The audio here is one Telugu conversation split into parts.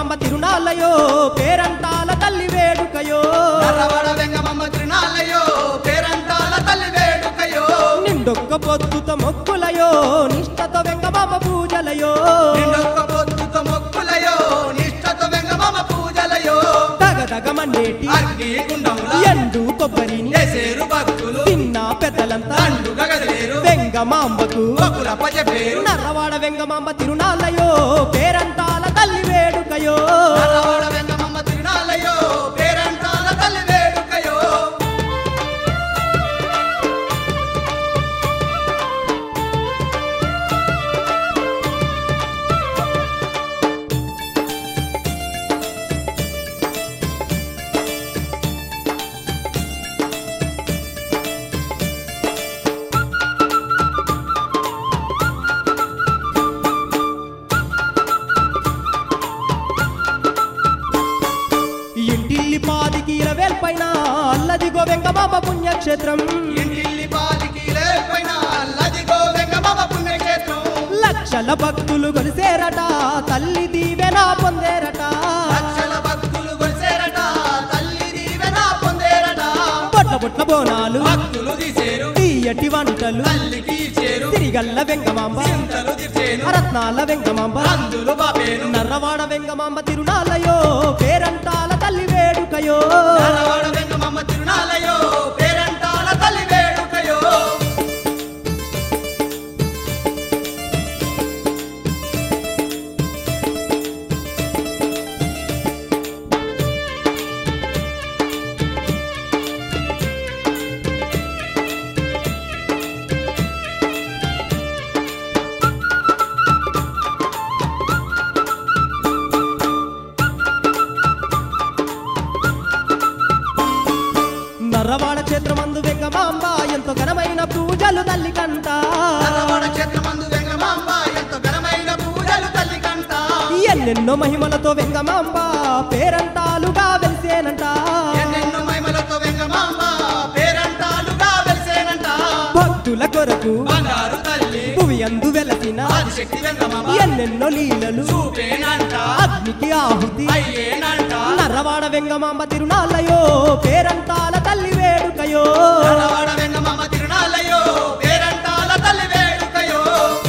వెంగమాంబ తిరునాళ్ళయో పేరంటాల తల్లి వేడుకయో నర్రవాడ వెంగమమ్మ తిరునాళ్ళయో పేరంటాల తల్లి వేడుకయో నిండొక్క పొద్దుత మొక్కులయో నిష్టతో వెంగమాంబ పూజలయో నిండొక్క పొద్దుతో మొక్కులయో నిష్టతో వెంగమమ్మ పూజలయో తగదగమన్నేటి అగ్ని గుండముల ఎండు కొబ్బరిని ఎసేరు భక్తులు తిన్న పెద్దలంతా తండుగా గదిలేరు వెంగమాంబకు బకుల పేరు నర్రవాడ వెంగమాంబ తిరునాళ్ళయో పేరంటాల తల్లి వేడుకయో నర్రవాడ వెంగమమ్మ తిరునాళ్ళయో పేరంటాల తల్లి వేడుకయో ఇంటిల్లి పాదికి ఇరవేల్పైన అల్లదిగో వెంగమాంబ పుణ్యక్షేత్రం ఇంటిల్లి పాదికి లేపైన అల్లదిగో వెంగమమ్మ పుణ్యక్షేత్రం లక్షల భక్తులు కొలిసేరట తల్లి దీవెన పొందేరట లక్షల భక్తులు కొలిసేరట తల్లి దీవెన పొందేరట బొట్ల బొట్ల బోనాలు భక్తులు తీసేరు తీయటి వంటలు తల్లికి చేరు తిరిగల్ల వెంగమాంబ చింతలు తీర్చేను రత్నాల వెంగమాంబ అందులు బాపేను నర్రవాడ వెంగమాంబ తిరునాళ్ళయో పేరంటాల తల్లి వేడుకయో నరవాడ వెంగమమ్మ తిరునాళ్ళయో పేరంటాల తల్లి వేడుకయో నర్రవాడ క్షేత్రమందు వెంగమాంబ ఎంతో ఘనమైన పూజలు తల్లి కంట నరవాడ క్షేత్రమందు వెంగమాంబ ఎంతో ఘనమైన పూజలు తల్లి కంట ఎన్నెన్నో మహిమలతో వెంగమాంబ పేరంటాలుగా వెలిసేనంట ఎన్నెన్నో మహిమలతో వెంగమాంబ పేరంటాలుగా వెలిసేనంట భక్తుల కొరకు బంగారు తల్లి భువి అందు వెలసిన ఆదిశక్తి వెంగమాంబ ఎన్నెన్నో లీలలు చూపేనంట అగ్నికి ఆహుతి అయ్యేనంట నర్రవాడ వెంగమాంబ తిరునాళ్ళయో పేరంటాల తల్లి వేడుకయో నరవాడ వెంగమాంబ తిరునాళ్ళయో పేరంటాల తల్లి వేడుకయో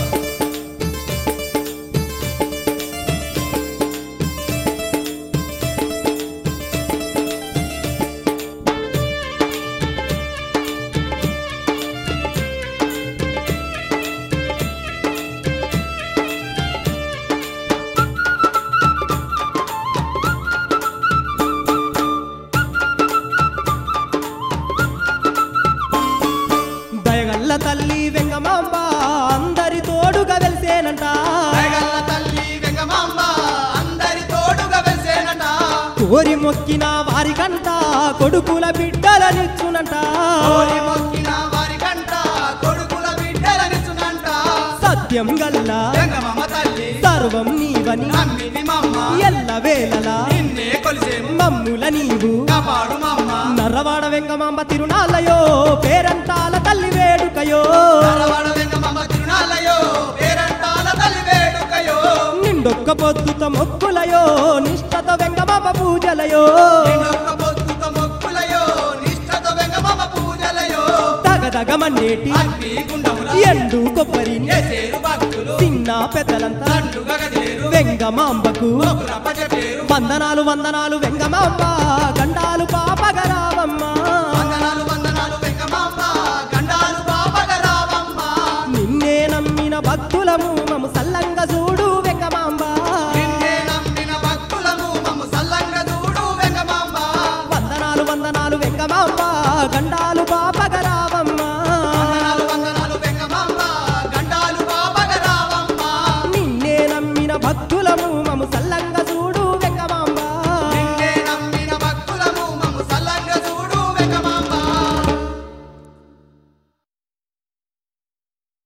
దయగల్ల తల్లి వెంగమాంబ అందరి తోడుగా వెలిసేనంట దయగల్ల తల్లి వెంగమాంబ అందరి తోడుగా వెలిసేనంట కోరి మొక్కిన వారికంట కొడుకుల బిడ్డలనిచ్చునంట కోరి మొక్కిన వారి కంట కొడుకుల బిడ్డలనిచ్చునంట సత్యం గల్ల వెంగమాంబ తల్లి సర్వం నీవని నమ్మిని మమ్మ ఎల్ల వేళలా నిన్నే కొలిసేము మమ్ముల నీవు కాపాడు మమ్మ నర్రవాడ వెంగమాంబ తిరునాళ్ళయో పేరంటాల తల్లి వేడుకయో నరవాడ వెంగమాంబ తిరునాళ్ళయో పేరంటాల తల్లి వేడుకయో నిండొక్క పొద్దుత మొక్కులయో నిష్టత వెంగమాంబ పూజలయో నిన్నొక్క పొద్దుతో మొక్కులయో నిష్టతో వెంగమాంబ పూజలయో తగదగమన్నేటి అగ్ని గుండముల ఎండు కొబ్బరిని ఎసేరు భక్తులు తిన్న పెద్దలంతా తండుగా గదిలేరు వెంగమాంబకు ఒకరప్ప చెప్పేరు వందనాలు వందనాలు వెంగమాంబ గండాలు